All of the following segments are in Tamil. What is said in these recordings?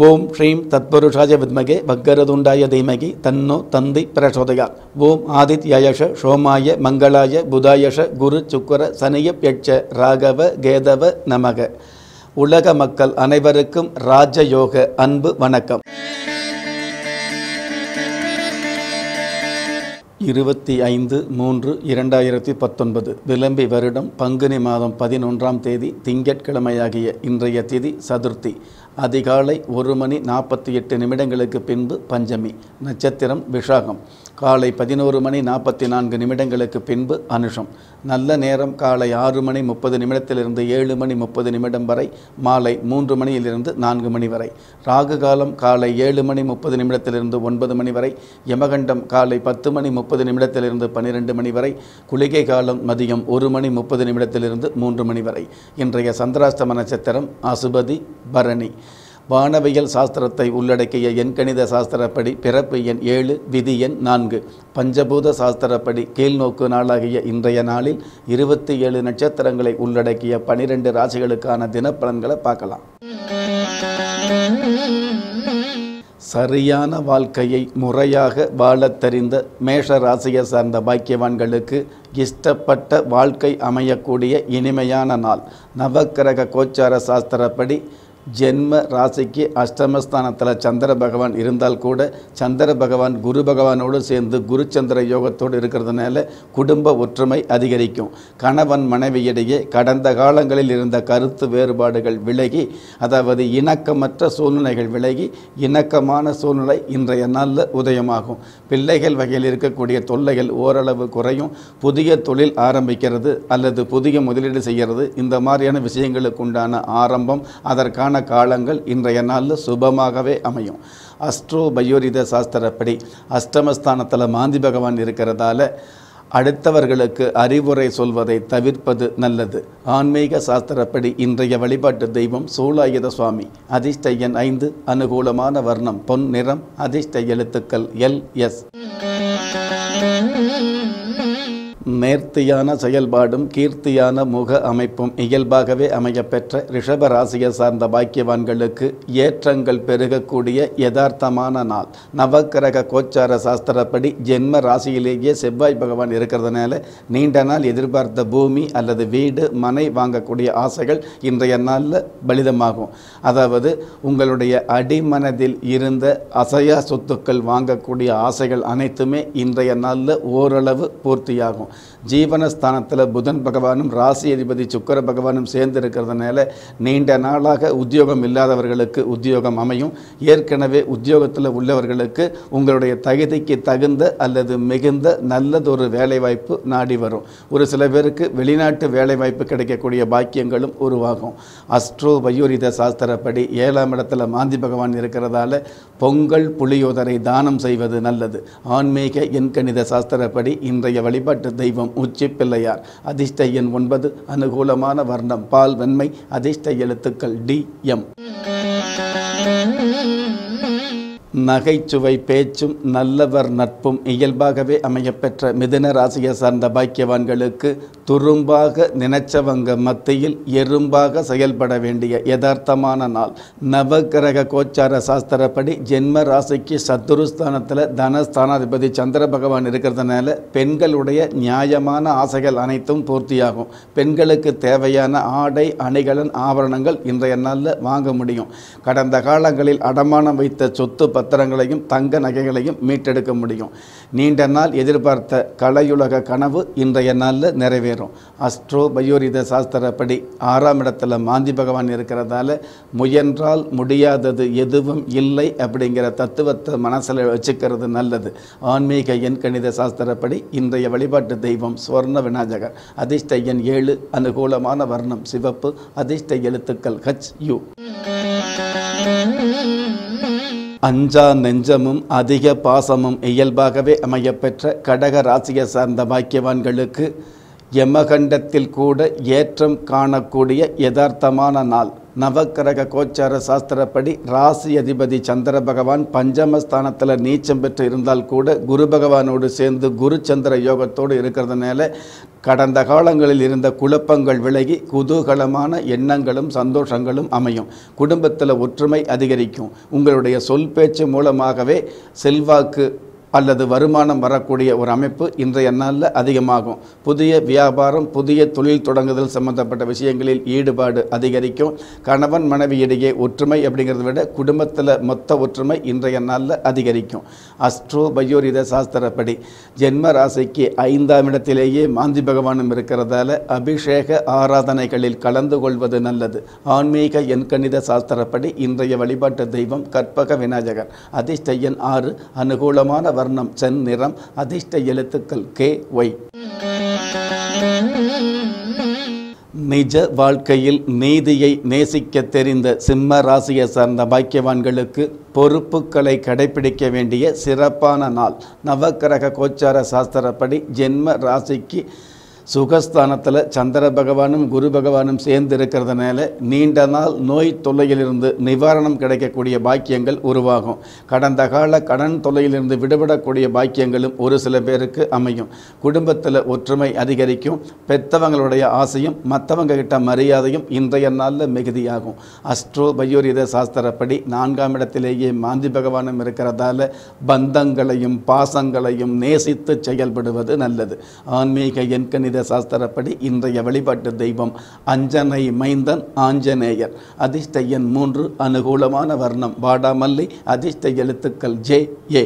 ஓம் ஸ்ரீம் தத்புருஷாய வித்மகே பக்கரதுண்டாய தீமகி தன்னோ தந்தி பிரசோதயாத் ஓம் ஆதித்யாயஷ சோமாய மங்களாய புதாயஷ குரு சுக்கர சனிய யட்ச ராகவ கேதவ நமக உலக மக்கள் அனைவருக்கும் ராஜயோக அன்பு வணக்கம் இருபத்தி ஐந்து மூன்று இரண்டாயிரத்தி பத்தொன்பது விளம்பி வருடம் பங்குனி மாதம் பதினொன்றாம் தேதி திங்கட்கிழமையாகிய இன்றைய திதி சதுர்த்தி அதிகாலை ஒரு மணி நாற்பத்தி எட்டு நிமிடங்களுக்கு பின்பு பஞ்சமி நட்சத்திரம் விஷாகம் காலை பதினோரு மணி நாற்பத்தி நான்கு நிமிடங்களுக்கு பின்பு அனுஷம் நல்ல நேரம் காலை ஆறு மணி முப்பது நிமிடத்திலிருந்து ஏழு மணி முப்பது நிமிடம் வரை மாலை மூன்று மணியிலிருந்து நான்கு மணி வரை ராகு காலம் காலை ஏழு மணி முப்பது நிமிடத்திலிருந்து ஒன்பது மணி வரை யமகண்டம் காலை பத்து மணி முப்பது நிமிடத்திலிருந்து பன்னிரெண்டு மணி வரை குளிகை காலம் மதியம் ஒரு மணி முப்பது நிமிடத்திலிருந்து மூன்று மணி வரை இன்றைய சந்திராஷ்டம நட்சத்திரம் அசுபதி பரணி வானவியல் சாஸ்திரத்தை உள்ளடக்கிய எண்கணித சாஸ்திரப்படி பிறப்பு எண் ஏழு விதி எண் நான்கு பஞ்சபூத சாஸ்திரப்படி கீழ்நோக்கு நாளாகிய இன்றைய நாளில் இருபத்தி ஏழு நட்சத்திரங்களை உள்ளடக்கிய பனிரெண்டு ராசிகளுக்கான தினப்பலன்களை பார்க்கலாம் சரியான வாழ்க்கையை முறையாக வாழத் தெரிந்த மேஷ ராசியை சார்ந்த பாக்கியவான்களுக்கு இஷ்டப்பட்ட வாழ்க்கை அமையக்கூடிய இனிமையான நாள் நவக்கிரக கோச்சார சாஸ்திரப்படி ஜென்ம ராசிக்கு அஷ்டமஸ்தானத்தில் சந்திர பகவான் இருந்தால் கூட சந்திர பகவான் குரு பகவானோடு சேர்ந்து குரு சந்திர யோகத்தோடு இருக்கிறதுனால குடும்ப ஒற்றுமை அதிகரிக்கும் கணவன் மனைவியிடையே கடந்த காலங்களில் இருந்த கருத்து வேறுபாடுகள் விலகி அதாவது இணக்கமற்ற சூழ்நிலைகள் விலகி இணக்கமான சூழ்நிலை இன்றைய நாளில் உதயமாகும் பிள்ளைகள் வகையில் இருக்கக்கூடிய தொல்லைகள் ஓரளவு குறையும் புதிய தொழில் ஆரம்பிக்கிறது அல்லது புதிய முதலீடு செய்கிறது இந்த மாதிரியான விஷயங்களுக்கு உண்டான ஆரம்பம் அதற்கான காலங்கள் இன்றைய நாளில் சுபமாகவே அமையும் அஸ்ட்ரோ பயோரித சாஸ்திரப்படி அஷ்டமஸ்தானத்தில் மாந்தி பகவான் இருக்கிறதால அடுத்தவர்களுக்கு அறிவுரை சொல்வதை தவிர்ப்பது நல்லது ஆன்மீக சாஸ்திரப்படி இன்றைய வழிபாட்டு தெய்வம் சூலாயுத சுவாமி அதிர்ஷ்ட எண் ஐந்து அனுகூலமான வர்ணம் பொன் நிறம் அதிர்ஷ்ட எழுத்துக்கள் எல் எஸ் நேர்த்தியான செயல்பாடும் கீர்த்தியான முக அமைப்பும் இயல்பாகவே அமையப்பெற்ற ரிஷப ராசியை சார்ந்த பாக்கியவான்களுக்கு ஏற்றங்கள் பெருகக்கூடிய யதார்த்தமான நாள் நவக்கிரக கோச்சார சாஸ்திரப்படி ஜென்ம ராசியிலேயே செவ்வாய் பகவான் இருக்கிறதுனால நீண்ட நாள் எதிர்பார்த்த பூமி அல்லது வீடு மனை வாங்கக்கூடிய ஆசைகள் இன்றைய நாளில் பலிதமாகும் அதாவது உங்களுடைய அடிமனதில் இருந்த அசையா சொத்துக்கள் வாங்கக்கூடிய ஆசைகள் அனைத்துமே இன்றைய நாளில் ஓரளவு பூர்த்தியாகும் ஜீவனஸ்தானத்தில் புதன் பகவானும் ராசி அதிபதி சுக்கர பகவானும் சேர்ந்து இருக்கிறதுனால நீண்ட நாளாக உத்தியோகம் இல்லாதவர்களுக்கு உத்தியோகம் அமையும் ஏற்கனவே உத்தியோகத்தில் உள்ளவர்களுக்கு உங்களுடைய தகுதிக்கு தகுந்த அல்லது மிகுந்த நல்லதொரு வேலைவாய்ப்பு நாடி வரும் ஒரு சில பேருக்கு வெளிநாட்டு வேலைவாய்ப்பு கிடைக்கக்கூடிய பாக்கியங்களும் உருவாகும் அஸ்ட்ரோ வயோரித சாஸ்திரப்படி ஏழாம் இடத்துல மாந்தி பகவான் இருக்கிறதால பொங்கல் புளியோதரை தானம் செய்வது நல்லது ஆன்மீக எண்கணித சாஸ்திரப்படி இன்றைய வழிபாட்டு தெய்வம் உச்சி பிள்ளையார் அதிர்ஷ்ட எண் ஒன்பது அனுகூலமான வர்ணம் பால் வெண்மை அதிர்ஷ்ட எழுத்துக்கள் டி எம் நகைச்சுவை பேச்சும் நல்லவர் நட்பும் இயல்பாகவே அமையப்பெற்ற மிதுன ராசியை சார்ந்த பாக்கியவான்களுக்கு துரும்பாக நினைச்சவங்க மத்தியில் எறும்பாக செயல்பட வேண்டிய யதார்த்தமான நாள் நவகிரக கோச்சார சாஸ்திரப்படி ஜென்ம ராசிக்கு சத்துருஸ்தானத்தில் தனஸ்தானாதிபதி சந்திர பகவான் இருக்கிறதுனால பெண்களுடைய நியாயமான ஆசைகள் அனைத்தும் பூர்த்தியாகும் பெண்களுக்கு தேவையான ஆடை அணிகலன் ஆபரணங்கள் இன்றைய நாளில் வாங்க முடியும் கடந்த காலங்களில் அடமானம் வைத்த சொத்து பத்திரங்களையும் தங்க நகைகளையும் மீட்டெடுக்க முடியும் நீண்ட நாள் எதிர்பார்த்த கலையுலக கனவு இன்றைய நாளில் நிறைவேறும் அஸ்ட்ரோ பயோரித சாஸ்திரப்படி ஆறாம் இடத்துல மாந்தி பகவான் இருக்கிறதால முயன்றால் முடியாதது எதுவும் இல்லை அப்படிங்கிற தத்துவத்தை மனசில் வச்சுக்கிறது நல்லது ஆன்மீக எண் கணித சாஸ்திரப்படி இன்றைய வழிபாட்டு தெய்வம் சுவர்ண விநாயகர் அதிர்ஷ்ட எண் ஏழு அனுகூலமான வர்ணம் சிவப்பு அதிர்ஷ்ட எழுத்துக்கள் ஹச் யூ அஞ்சா நெஞ்சமும் அதிக பாசமும் இயல்பாகவே அமையப்பெற்ற கடக ராசியை சார்ந்த பாக்கியவான்களுக்கு யமகண்டத்தில் கூட ஏற்றம் காணக்கூடிய யதார்த்தமான நாள் நவக்கிரக கோச்சார சாஸ்திரப்படி ராசி அதிபதி சந்திர பகவான் பஞ்சமஸ்தானத்தில் நீச்சம் பெற்று இருந்தால் கூட குரு பகவானோடு சேர்ந்து குரு சந்திர யோகத்தோடு இருக்கிறதுனால கடந்த காலங்களில் இருந்த குழப்பங்கள் விலகி குதூகலமான எண்ணங்களும் சந்தோஷங்களும் அமையும் குடும்பத்தில் ஒற்றுமை அதிகரிக்கும் உங்களுடைய சொல் பேச்சு மூலமாகவே செல்வாக்கு அல்லது வருமானம் வரக்கூடிய ஒரு அமைப்பு இன்றைய நாளில் அதிகமாகும் புதிய வியாபாரம் புதிய தொழில் தொடங்குதல் சம்பந்தப்பட்ட விஷயங்களில் ஈடுபாடு அதிகரிக்கும் கணவன் மனைவியிடையே ஒற்றுமை அப்படிங்கிறத விட குடும்பத்தில் மொத்த ஒற்றுமை இன்றைய நாளில் அதிகரிக்கும் அஸ்ட்ரோ பயோரித சாஸ்திரப்படி ஜென்ம ராசிக்கு ஐந்தாம் இடத்திலேயே மாந்தி பகவானும் இருக்கிறதால அபிஷேக ஆராதனைகளில் கலந்து கொள்வது நல்லது ஆன்மீக எண்கணித சாஸ்திரப்படி இன்றைய வழிபாட்டு தெய்வம் கற்பக விநாயகர் அதிர்ஷ்ட எண் ஆறு அனுகூலமான வர்ணம் சென் நிறம் அதிர்ஷ்ட எழுத்துக்கள் கே ஒய் நிஜ வாழ்க்கையில் நீதியை நேசிக்க தெரிந்த சிம்ம ராசியை சார்ந்த பாக்கியவான்களுக்கு பொறுப்புகளை கடைபிடிக்க வேண்டிய சிறப்பான நாள் நவக்கிரக கோச்சார சாஸ்திரப்படி ஜென்ம ராசிக்கு சுகஸ்தானத்தில் சந்திர பகவானும் குரு பகவானும் சேர்ந்து இருக்கிறதுனால நீண்ட நாள் நோய் தொல்லையிலிருந்து நிவாரணம் கிடைக்கக்கூடிய பாக்கியங்கள் உருவாகும் கடந்த கால கடன் தொல்லையிலிருந்து விடுபடக்கூடிய பாக்கியங்களும் ஒரு சில பேருக்கு அமையும் குடும்பத்தில் ஒற்றுமை அதிகரிக்கும் பெத்தவங்களுடைய ஆசையும் மற்றவங்க கிட்ட மரியாதையும் இன்றைய நாளில் மிகுதியாகும் அஸ்ட்ரோ பயோரித சாஸ்திரப்படி நான்காம் இடத்திலேயே மாந்தி பகவானும் இருக்கிறதால பந்தங்களையும் பாசங்களையும் நேசித்து செயல்படுவது நல்லது ஆன்மீக எண்கணித சாஸ்திரப்படி இன்றைய வழிபாட்டு தெய்வம் அஞ்சனை மைந்தன் ஆஞ்சநேயர் அதிர்ஷ்ட எண் மூன்று அனுகூலமான வர்ணம் வாடாமல்லி அதிர்ஷ்ட எழுத்துக்கள் ஜே ஏ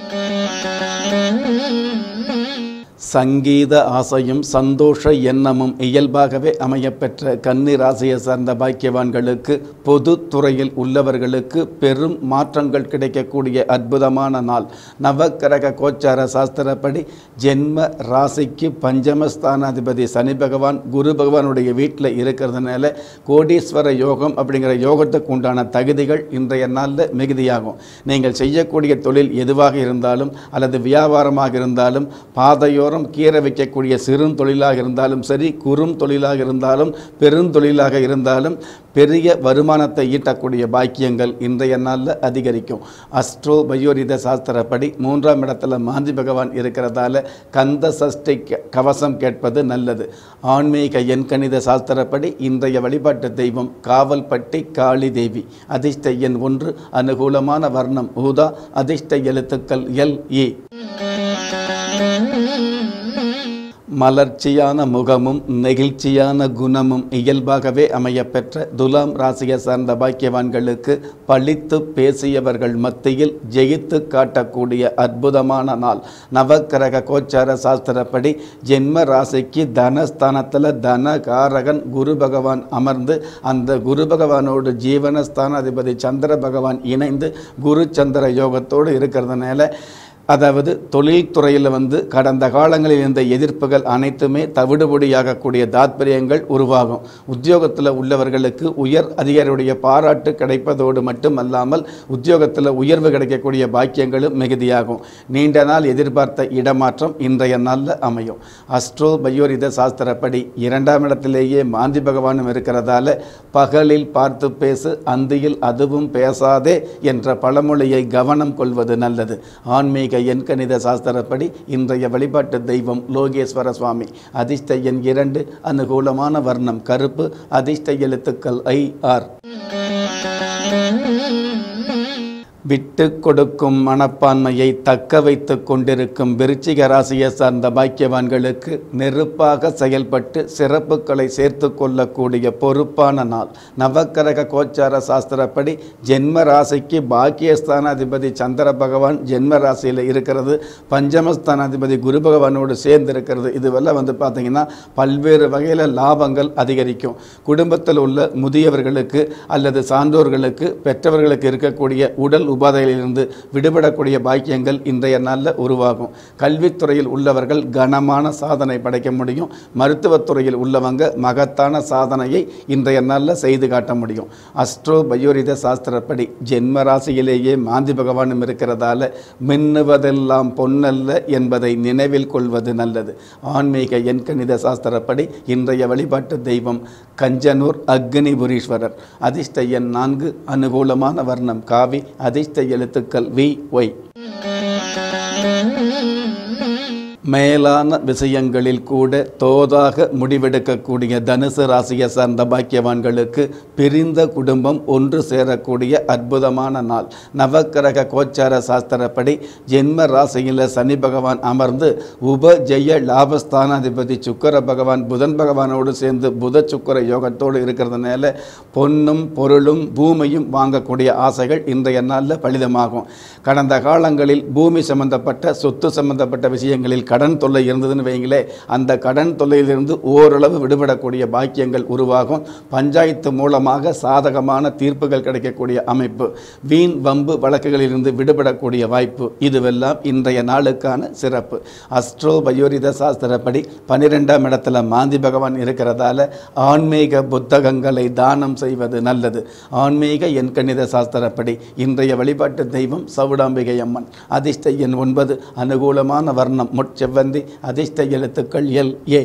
சங்கீத ஆசையும் சந்தோஷ எண்ணமும் இயல்பாகவே அமையப்பெற்ற கன்னி ராசியை சார்ந்த பாக்கியவான்களுக்கு பொது துறையில் உள்ளவர்களுக்கு பெரும் மாற்றங்கள் கிடைக்கக்கூடிய அற்புதமான நாள் நவக்கிரக கோச்சார சாஸ்திரப்படி ஜென்ம ராசிக்கு பஞ்சமஸ்தானாதிபதி சனி பகவான் குரு பகவானுடைய வீட்டில் இருக்கிறதுனால கோடீஸ்வர யோகம் அப்படிங்கிற யோகத்துக்கு உண்டான தகுதிகள் இன்றைய நாளில் மிகுதியாகும் நீங்கள் செய்யக்கூடிய தொழில் எதுவாக இருந்தாலும் அல்லது வியாபாரமாக இருந்தாலும் பாதையோரம் கீரை வைக்கக்கூடிய சிறும் தொழிலாக இருந்தாலும் சரி குறும் தொழிலாக இருந்தாலும் பெருந்தொழிலாக இருந்தாலும் பெரிய வருமானத்தை ஈட்டக்கூடிய பாக்கியங்கள் இன்றைய நாளில் அதிகரிக்கும் அஸ்ட்ரோ பயோரித சாஸ்திரப்படி மூன்றாம் இடத்துல மாந்தி பகவான் இருக்கிறதால கந்த சஷ்டி க- கவசம் கேட்பது நல்லது ஆன்மீக எண்கணித சாஸ்திரப்படி இன்றைய வழிபாட்டு தெய்வம் காவல்பட்டி காளி தேவி அதிர்ஷ்ட எண் ஒன்று அனுகூலமான வர்ணம் ஊதா அதிர்ஷ்ட எழுத்துக்கள் எல் இ மலர்ச்சியான முகமும் நெகிழ்ச்சியான குணமும் இயல்பாகவே அமையப்பெற்ற துலாம் ராசியை சார்ந்த பாக்கியவான்களுக்கு பழித்து பேசியவர்கள் மத்தியில் ஜெயித்து காட்டக்கூடிய அற்புதமான நாள் நவக்கிரக கோச்சார சாஸ்திரப்படி ஜென்ம ராசிக்கு தனஸ்தானத்தில் தன காரகன் குரு பகவான் அமர்ந்து அந்த குரு பகவானோடு ஜீவனஸ்தானாதிபதி சந்திர பகவான் இணைந்து குரு சந்திர யோகத்தோடு இருக்கிறதுனால அதாவது தொழில்துறையில் வந்து கடந்த காலங்களில் இருந்த எதிர்ப்புகள் அனைத்துமே தவிடுபொடியாகக்கூடிய தாத்பரியங்கள் உருவாகும் உத்தியோகத்தில் உள்ளவர்களுக்கு உயர் அதிகாரியுடைய பாராட்டு கிடைப்பதோடு மட்டுமல்லாமல் உத்தியோகத்தில் உயர்வு கிடைக்கக்கூடிய பாக்கியங்களும் மிகுதியாகும் நீண்ட நாள் எதிர்பார்த்த இடமாற்றம் இன்றைய நாளில் அமையும் அஸ்ட்ரோ பயோரித சாஸ்திரப்படி இரண்டாம் இடத்திலேயே மாந்தி பகவானும் இருக்கிறதால பகலில் பார்த்து பேசு அந்தியில் அதுவும் பேசாதே என்ற பழமொழியை கவனம் கொள்வது நல்லது ஆன்மீக எண்கணித சாஸ்திரப்படி இன்றைய வழிபாட்டு தெய்வம் லோகேஸ்வர சுவாமி அதிர்ஷ்ட எண் இரண்டு அனுகூலமான வர்ணம் கருப்பு அதிர்ஷ்ட எழுத்துக்கள் ஐ ஆர் விட்டு கொடுக்கும் மனப்பான்மையை தக்க வைத்து கொண்டிருக்கும் விருச்சிக ராசியை சார்ந்த பாக்கியவான்களுக்கு நெருப்பாக செயல்பட்டு சிறப்புகளை சேர்த்து கொள்ளக்கூடிய பொறுப்பான நாள் நவக்கிரக கோச்சார சாஸ்திரப்படி ஜென்ம ராசிக்கு பாக்கியஸ்தானாதிபதி சந்திர பகவான் ஜென்ம ராசியில் இருக்கிறது பஞ்சமஸ்தானாதிபதி குரு பகவானோடு சேர்ந்து இருக்கிறது இதுவெல்லாம் வந்து பார்த்தீங்கன்னா பல்வேறு வகையில் லாபங்கள் அதிகரிக்கும் குடும்பத்தில் உள்ள முதியவர்களுக்கு அல்லது சான்றோர்களுக்கு பெற்றவர்களுக்கு இருக்கக்கூடிய உடல் உபாதைகளிலிருந்து விடுபடக்கூடிய பாக்கியங்கள் இன்றைய நாளில் உருவாகும் கல்வித்துறையில் உள்ளவர்கள் கனமான சாதனை படைக்க முடியும் மருத்துவத்துறையில் உள்ளவங்க மகத்தான சாதனையை இன்றைய நாளில் செய்து காட்ட முடியும் அஸ்ட்ரோ பயோரித சாஸ்திரப்படி ஜென்ம ராசியிலேயே மாந்தி பகவானும் இருக்கிறதால மின்னுவதெல்லாம் பொன்னல்ல என்பதை நினைவில் கொள்வது நல்லது ஆன்மீக எண்கணித சாஸ்திரப்படி இன்றைய வழிபாட்டு தெய்வம் கஞ்சனூர் அக்னிபுரீஸ்வரர் அதிர்ஷ்ட எண் நான்கு அனுகூலமான வர்ணம் காவி அதிர்ஷ்ட எழுத்துக்கள் வி ஒய் மேலான விஷயங்களில் கூட தோதாக முடிவெடுக்கக்கூடிய தனுசு ராசியை சார்ந்த பாக்கியவான்களுக்கு பிரிந்த குடும்பம் ஒன்று சேரக்கூடிய அற்புதமான நாள் நவக்கிரக கோச்சார சாஸ்திரப்படி ஜென்ம ராசியில் சனி பகவான் அமர்ந்து உப ஜெய லாபஸ்தானாதிபதி சுக்கர பகவான் புதன் பகவானோடு சேர்ந்து புத சுக்கர யோகத்தோடு இருக்கிறதுனால பொன்னும் பொருளும் பூமியும் வாங்கக்கூடிய ஆசைகள் இன்றைய நாளில் பலிதமாகும் கடந்த காலங்களில் பூமி சம்பந்தப்பட்ட சொத்து சம்பந்தப்பட்ட விஷயங்களில் கடன் தொல்லை இருந்ததுன்னு வைங்களே அந்த கடன் தொல்லையிலிருந்து ஓரளவு விடுபடக்கூடிய பாக்கியங்கள் உருவாகும் பஞ்சாயத்து மூலமாக சாதகமான தீர்ப்புகள் கிடைக்கக்கூடிய அமைப்பு வீண் வம்பு வழக்குகளிலிருந்து விடுபடக்கூடிய வாய்ப்பு இதுவெல்லாம் இன்றைய நாளுக்கான சிறப்பு அஸ்ட்ரோ பயோரித சாஸ்திரப்படி பன்னிரெண்டாம் இடத்துல மாந்தி பகவான் இருக்கிறதால ஆன்மீக புத்தகங்களை தானம் செய்வது நல்லது ஆன்மீக எண்கணித சாஸ்திரப்படி இன்றைய வழிபாட்டு தெய்வம் சவுடாம்பிகை அம்மன் அதிர்ஷ்ட எண் ஒன்பது அனுகூலமான வர்ணம் முட்செவ்வந்தி அதிர்ஷ்ட எழுத்துக்கள் எல் ஏ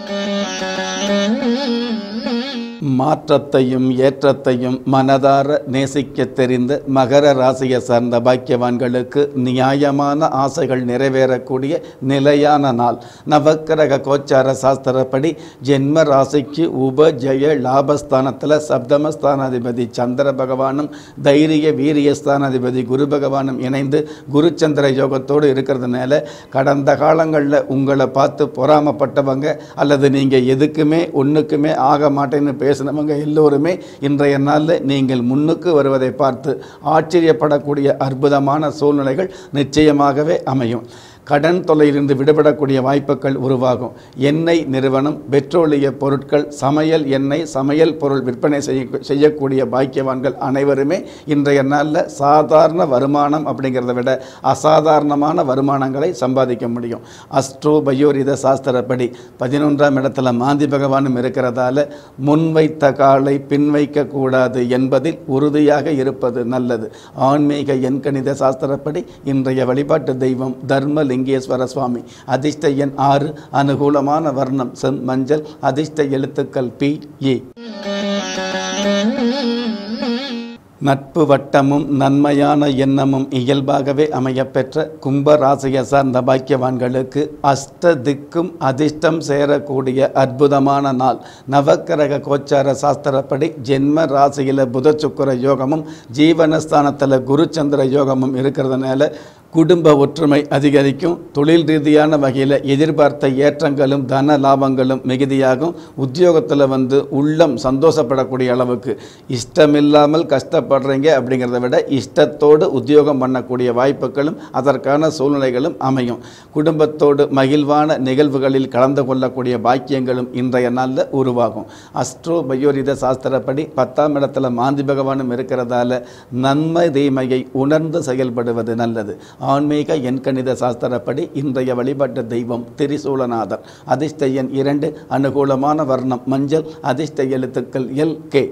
மாற்றத்தையும் ஏற்றத்தையும் மனதார நேசிக்க தெரிந்த மகர ராசியை சார்ந்த பாக்கியவான்களுக்கு நியாயமான ஆசைகள் நிறைவேறக்கூடிய நிலையான நாள் நவக்கிரக கோச்சார சாஸ்திரப்படி ஜென்ம ராசிக்கு உப ஜெய லாபஸ்தானத்தில் சப்தமஸ்தானாதிபதி சந்திர பகவானும் தைரிய வீரியஸ்தானாதிபதி குரு பகவானும் இணைந்து குருச்சந்திர யோகத்தோடு இருக்கிறதுனால கடந்த காலங்களில் உங்களை பார்த்து பொறாமப்பட்டவங்க அல்லது நீங்கள் எதுக்குமே ஒன்றுக்குமே ஆக மாட்டேன்னு பேசினவங்க எல்லோருமே இன்றைய நாளில் நீங்கள் முன்னுக்கு வருவதை பார்த்து ஆச்சரியப்படக்கூடிய அற்புதமான சூழ்நிலைகள் நிச்சயமாகவே அமையும் கடன் தொல்லையிலிருந்து விடுபடக்கூடிய வாய்ப்புகள் உருவாகும் எண்ணெய் நிறுவனம் பெட்ரோலிய பொருட்கள் சமையல் எண்ணெய் சமையல் பொருள் விற்பனை செய்ய செய்யக்கூடிய பாக்கியவான்கள் அனைவருமே இன்றைய நாளில் சாதாரண வருமானம் அப்படிங்கிறத விட அசாதாரணமான வருமானங்களை சம்பாதிக்க முடியும் அஸ்ட்ரோ பயோரித சாஸ்திரப்படி பதினொன்றாம் இடத்துல மாந்தி பகவானும் இருக்கிறதால முன்வைத்த காலை பின்வைக்க கூடாது என்பதில் உறுதியாக இருப்பது நல்லது ஆன்மீக எண்கணித சாஸ்திரப்படி இன்றைய வழிபாட்டு தெய்வம் தர்ம லிங்கேஸ்வர சுவாமி அதிர்ஷ்ட எண் ஆறு அனுகூலமான வர்ணம் செம் மஞ்சள் அதிர்ஷ்ட எழுத்துக்கள் பி ஏ நட்பு வட்டமும் நன்மையான எண்ணமும் இயல்பாகவே அமையப்பெற்ற கும்ப ராசியை சார்ந்த பாக்கியவான்களுக்கு அஷ்ட திக்கும் அதிர்ஷ்டம் சேரக்கூடிய அற்புதமான நாள் நவக்கிரக கோச்சார சாஸ்திரப்படி ஜென்ம ராசியில் புத சுக்கர யோகமும் ஜீவனஸ்தானத்தில் குருச்சந்திர யோகமும் இருக்கிறதுனால குடும்ப ஒற்றுமை அதிகரிக்கும் தொழில் ரீதியான வகையில் எதிர்பார்த்த ஏற்றங்களும் தன லாபங்களும் மிகுதியாகும் உத்தியோகத்தில் வந்து உள்ளம் சந்தோஷப்படக்கூடிய அளவுக்கு இஷ்டமில்லாமல் கஷ்டப்படுறீங்க அப்படிங்கிறத விட இஷ்டத்தோடு உத்தியோகம் பண்ணக்கூடிய வாய்ப்புகளும் அதற்கான சூழ்நிலைகளும் அமையும் குடும்பத்தோடு மகிழ்வான நிகழ்வுகளில் கலந்து கொள்ளக்கூடிய பாக்கியங்களும் இன்றைய நாளில் உருவாகும் அஸ்ட்ரோ பயோரித சாஸ்திரப்படி பத்தாம் இடத்துல மாந்தி பகவானும் இருக்கிறதால நன்மை தீமையை உணர்ந்து செயல்படுவது நல்லது ஆன்மீக எண்கணித சாஸ்திரப்படி இன்றைய வழிபாட்டு தெய்வம் திரிசூலநாதர் அதிர்ஷ்ட எண் இரண்டு அனுகூலமான வர்ணம் மஞ்சள் அதிர்ஷ்ட எழுத்துக்கள் எல் கே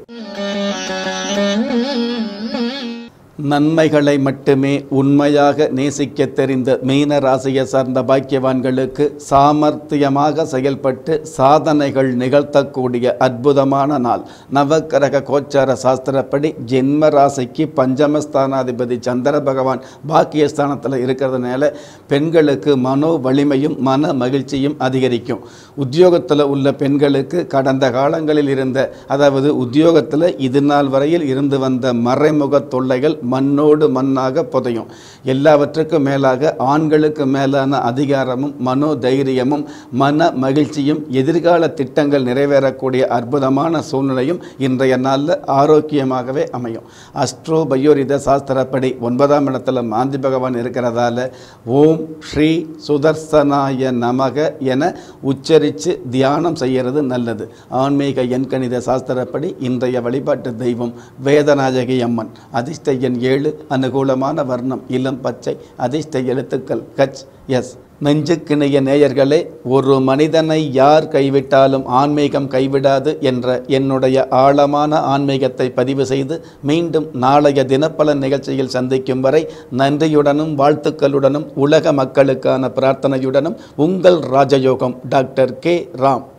நன்மைகளை மட்டுமே உண்மையாக நேசிக்க தெரிந்த மீன ராசியை சார்ந்த பாக்கியவான்களுக்கு சாமர்த்தியமாக செயல்பட்டு சாதனைகள் நிகழ்த்தக்கூடிய அற்புதமான நாள் நவக்கிரக கோச்சார சாஸ்திரப்படி ஜென்ம ராசிக்கு பஞ்சமஸ்தானாதிபதி சந்திர பகவான் பாக்கியஸ்தானத்தில் இருக்கிறதுனால பெண்களுக்கு மனோ வலிமையும் மன மகிழ்ச்சியும் அதிகரிக்கும் உத்தியோகத்தில் உள்ள பெண்களுக்கு கடந்த காலங்களில் இருந்த அதாவது உத்தியோகத்தில் இது நாள் வரையில் இருந்து வந்த மறைமுக தொல்லைகள் மண்ணோடு மண்ணாக புதையும் எல்லாவற்றுக்கும் மேலாக ஆண்களுக்கு மேலான அதிகாரமும் மனோ தைரியமும் மன மகிழ்ச்சியும் எதிர்கால திட்டங்கள் நிறைவேறக்கூடிய அற்புதமான சூழ்நிலையும் இன்றைய நாளில் ஆரோக்கியமாகவே அமையும் அஸ்ட்ரோ பயோரித சாஸ்திரப்படி ஒன்பதாம் இடத்துல மாந்தி பகவான் இருக்கிறதால ஓம் ஸ்ரீ சுதர்சனாய நமக என உச்சரித்து தியானம் செய்கிறது நல்லது ஆன்மீக எண்கணித சாஸ்திரப்படி இன்றைய வழிபாட்டு தெய்வம் வேதநாயகி அம்மன் அதிர்ஷ்ட எண் ஏழு அனுகூலமான வர்ணம் இளம் பச்சை அதிர்ஷ்ட எழுத்துக்கள் கச் எஸ் நெஞ்சுக்கிணைய நேயர்களே ஒரு மனிதனை யார் கைவிட்டாலும் ஆன்மீகம் கைவிடாது என்ற என்னுடைய ஆழமான ஆன்மீகத்தை பதிவு செய்து மீண்டும் நாளைய தினப்பலன் நிகழ்ச்சியில் சந்திக்கும் வரை நன்றியுடனும் வாழ்த்துக்களுடனும் உலக மக்களுக்கான பிரார்த்தனையுடனும் உங்கள் ராஜயோகம் டாக்டர் கே ராம்